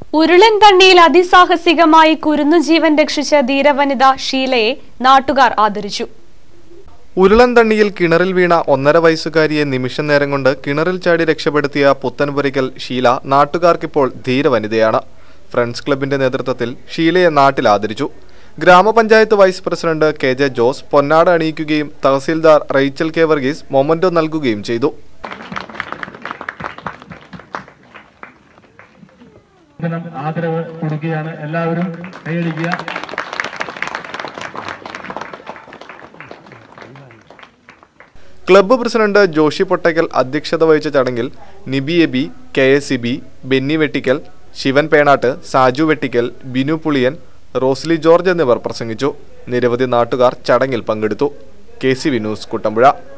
ഉരുളൻ തണ്ണിയിൽ അതിസാഹസികമായി കുരുന്നു ജീവൻ രക്ഷിച്ച ധീരവനിത ഷീലയെ നാട്ടുകാർ ആദരിച്ചു ഉരുളൻ തണ്ണിയിൽ കിണറിൽ വീണ ഒന്നര വയസ്സുകാരിയെ നിമിഷ നേരം കൊണ്ട് കിണറിൽ ചാടി രക്ഷപ്പെടുത്തിയ പുത്തൻപുരയ്ക്കൽ ഷീല നാട്ടുകാർക്കിപ്പോൾ ധീരവനിതയാണ് ഫ്രണ്ട്സ് ക്ലബിന്റെ നേതൃത്വത്തിൽ ഷീലയെ നാട്ടിൽ ആദരിച്ചു grama panchayat vice president K J Jose പൊന്നാട അണിയിക്കുകയും tahsildar Rachel K Varghese memento നൽകുകയും ചെയ്തു ദിനം ആദരവ് കൊടുക്കുകയാണ് എല്ലാവരും കൈയടിക്കുക ക്ലബ്ബ് പ്രസിഡന്റ് ജോഷി പൊട്ടയ്ക്കൽ അധ്യക്ഷത വഹിച്ച ചടങ്ങിൽ Nibi Aby K S C B Benny Vettickal Sivan Penattu Saju Vettickal Binu Puliyan Rosly George എന്നിവർ പ്രസംഗിച്ചു നിരവധി നാട്ടുകാർ ചടങ്ങിൽ പങ്കെടുത്തു K C V news Kuttampuzha